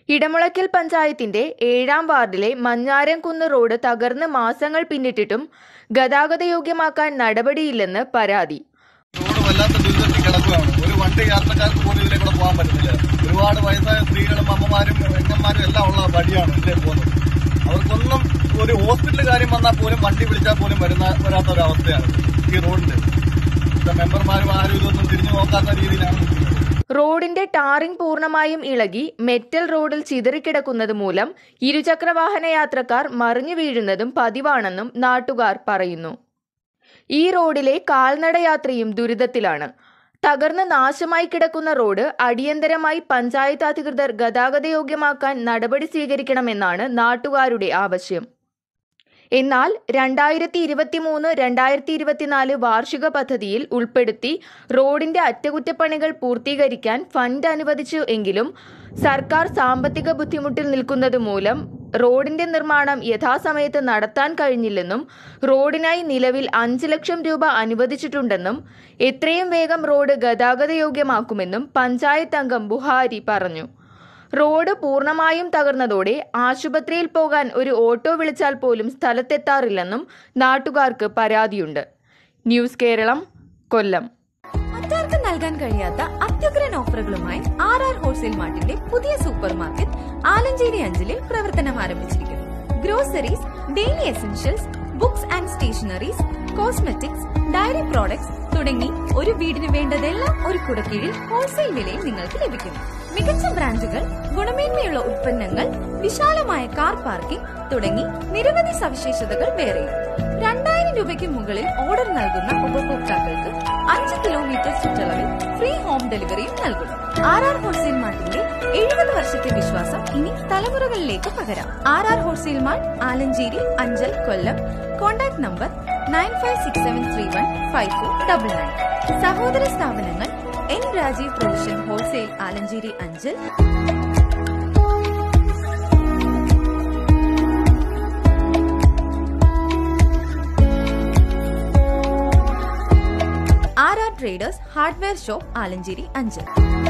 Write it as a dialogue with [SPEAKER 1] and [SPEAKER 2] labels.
[SPEAKER 1] ഇടമുളയ്ക്കൽ പഞ്ചായത്തിന്റെ ഏഴാം വാർഡിലെ മഞ്ഞാരംകുന്ന് റോഡ് തകർന്ന് മാസങ്ങൾ പിന്നിട്ടിട്ടും ഗതാഗതയോഗ്യമാക്കാൻ നടപടിയില്ലെന്ന് പരാതി
[SPEAKER 2] റോഡ് വല്ലാത്ത ദുരിതത്തിൽ കിടക്കുകയാണ് ഒരു വണ്ടി യാത്രക്കാർക്ക് പോലും ഇതിലെ കൂടെ പോകാൻ പറ്റുന്നില്ല ഒരുപാട് വയസ്സായ സ്ത്രീകളും അമ്മമാരും പെങ്ങന്മാരും എല്ലാം ഉള്ള വഴിയാണ് ഇതിലെ പോകുന്നത് അവർക്കൊന്നും ഒരു ഹോസ്പിറ്റൽ കാര്യം വന്നാൽ പോലും വണ്ടി വിളിച്ചാൽ പോലും വരുന്ന വരാത്ത ഒരു അവസ്ഥയാണ് ഈ റോഡിന്റെ ഇവിടുത്തെ മെമ്പർമാരും ആരും ഇതൊന്നും തിരിഞ്ഞു നോക്കാത്ത രീതിയിലാണ് നിൽക്കുന്നത്.
[SPEAKER 1] റോഡിന്റെ ടാറിംഗ് പൂർണ്ണമായും ഇളകി മെറ്റൽ റോഡിൽ ചിതറിക്കിടക്കുന്നത് മൂലം ഇരുചക്രവാഹന യാത്രക്കാർ മറിഞ്ഞു വീഴുന്നതും പതിവാണെന്നും നാട്ടുകാർ പറയുന്നു ഈ റോഡിലെ കാൽനടയാത്രയും ദുരിതത്തിലാണ് തകർന്ന് നാശമായി കിടക്കുന്ന റോഡ് അടിയന്തരമായി പഞ്ചായത്ത് അധികൃതർ ഗതാഗതയോഗ്യമാക്കാൻ നടപടി സ്വീകരിക്കണമെന്നാണ് നാട്ടുകാരുടെ ആവശ്യം എന്നാൽ രണ്ടായിരത്തി ഇരുപത്തിമൂന്ന് രണ്ടായിരത്തി ഇരുപത്തിനാല് വാർഷിക പദ്ധതിയിൽ ഉൾപ്പെടുത്തി റോഡിന്റെ അറ്റകുറ്റപ്പണികൾ പൂർത്തീകരിക്കാൻ ഫണ്ട് അനുവദിച്ചു എങ്കിലും സർക്കാർ സാമ്പത്തിക ബുദ്ധിമുട്ടിൽ നിൽക്കുന്നത് മൂലം റോഡിന്റെ നിർമ്മാണം യഥാസമയത്ത് നടത്താൻ കഴിഞ്ഞില്ലെന്നും റോഡിനായി നിലവിൽ അഞ്ച് ലക്ഷം രൂപ അനുവദിച്ചിട്ടുണ്ടെന്നും എത്രയും വേഗം റോഡ് ഗതാഗതയോഗ്യമാക്കുമെന്നും പഞ്ചായത്ത് അംഗം ബുഹാരി പറഞ്ഞു റോഡ് പൂർണ്ണമായും തകർന്നതോടെ ആശുപത്രിയിൽ പോകാൻ ഒരു ഓട്ടോ വിളിച്ചാൽ പോലും സ്ഥലത്തെത്താറില്ലെന്നും നാട്ടുകാർക്ക് പരാതിയുണ്ട് ന്യൂസ് കേരളം കൊല്ലം
[SPEAKER 3] മറ്റാർക്കും നൽകാൻ കഴിയാത്ത അത്യുഗ്രൻ ഓഫറുകളുമായി ആർ ആർ ഹോൾസെയിൽ മാർട്ടിന്റെ പുതിയ സൂപ്പർ മാർക്കറ്റ് ആലഞ്ചേരി അഞ്ചലിൽ പ്രവർത്തനം ആരംഭിച്ചിരിക്കുന്നു groceries daily essentials books and stationeries cosmetics dairy products തുടങ്ങി ഒരു വീടിന് വേണ്ടതെല്ലാം ഒരു കുടക്കീഴിൽ ഹോൾസെയിൽ വിലയിൽ നിങ്ങൾക്ക് ലഭിക്കുന്നു മികച്ച ബ്രാൻഡുകൾ ഗുണമേന്മയുള്ള ഉൽപ്പന്നങ്ങൾ വിശാലമായ കാർ പാർക്കിംഗ് തുടങ്ങി നിരവധി സവിശേഷതകൾ വേറെയും രണ്ടായിരം രൂപയ്ക്ക് മുകളിൽ ഓർഡർ നൽകുന്ന ഉപഭോക്താക്കൾക്ക് അഞ്ച് കിലോമീറ്റർ ചുറ്റളവിൽ ഫ്രീ ഹോം ഡെലിവറിയും നൽകുന്നു ആർ ആർ ഹോൾസെയിൽ മാർട്ടിന്റെ എഴുപത് വർഷത്തെ വിശ്വാസം ഇനി തലമുറകളിലേക്ക് പകരാം R R wholesale mart Alancheri Anchal Kollam contact number nine five six seven three one five four double nine സഹോദര സ്ഥാപനങ്ങൾ N Rajeev provision wholesale Alancheri Anchal R R traders hardware shop Alancheri Anchal